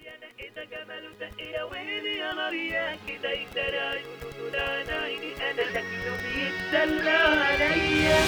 إذا جماله دق يا ويلي يا نار يا كده يداري عيونه دول عن عيني أنا شكله بيتسلى عليا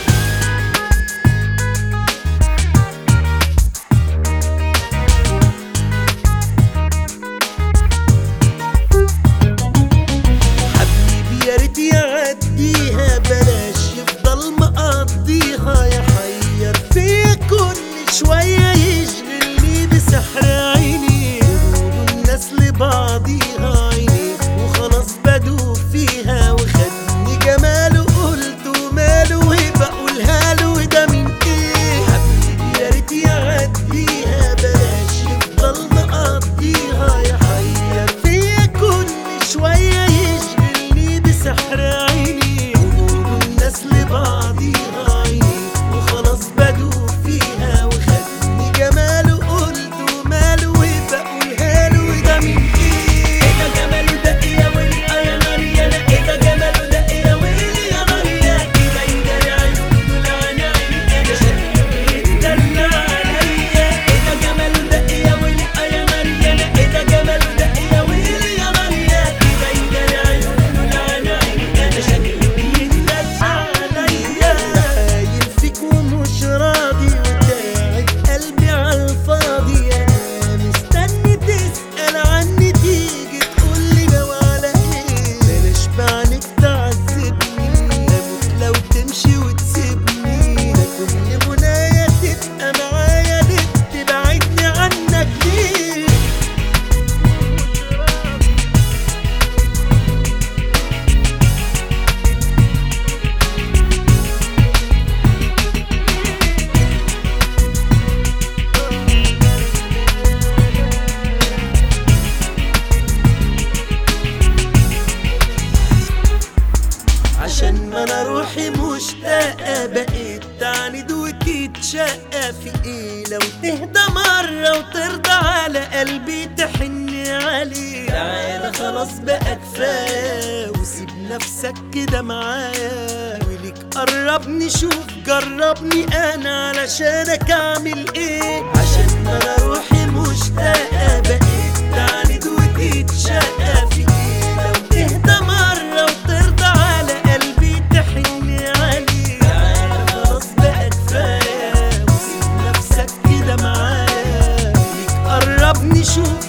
حبيبي يا ريت يعديها بلاش يفضل مقضيها يحير في كل شوية يشغلني بسحر عيني قولوا الناس لبعضيها عيني وخلاص بدوب فيها وخدني جماله قلت وماله وبقولها له ده من ايه حبيبي يا ريت يعديها بلاش يفضل مقضيها يحير في كل شوية يشغلني بسحر عيني قولوا الناس لبعضيها عيني وخلاص بدوب فيها وخدني جماله قلت وماله وبقولها له ده من ايه إذا جماله دق يا ويلي آه يا نار يا لا إذا جماله دق يا ويلي يا نار يا كده يداري عيونه دول عن عيني أنا شكله بيتسلى عليا إذا جماله دق يا ويلي آه يا نار يا لا إذا جماله دق يا ويلي يا نار يا كده يداري عيونه دول عن عيني أنا شكله بيتسلى عليا خاين فيك ومش راضي وتاعب قلبي عالفاضي انا مستني تسأل عني تيجي تقولي لو على ايه بلاش بعنك تعذبني اموت لو تمشي وتسيبني ده كل منايا تبقى معايا ليه تبعدني عنك ليه عشان ما انا روحي مشتاقة بقيت تعاند وتتشقى في ايه لو تهدى مرة وترضى على قلبي تحن عليه تعالى خلاص بقى كفاية وسيب نفسك كده معايا وليك قربني شوف جربني انا علشانك اعمل ايه عشان ما انا روحي مشتاقة بقيت تعاند وتتشقى في ايه لو تهدى مرة وترضى على قلبي تحن عليه تعالى خلاص بقى كفاية وسيب نفسك كده معايا ليك قربني شوف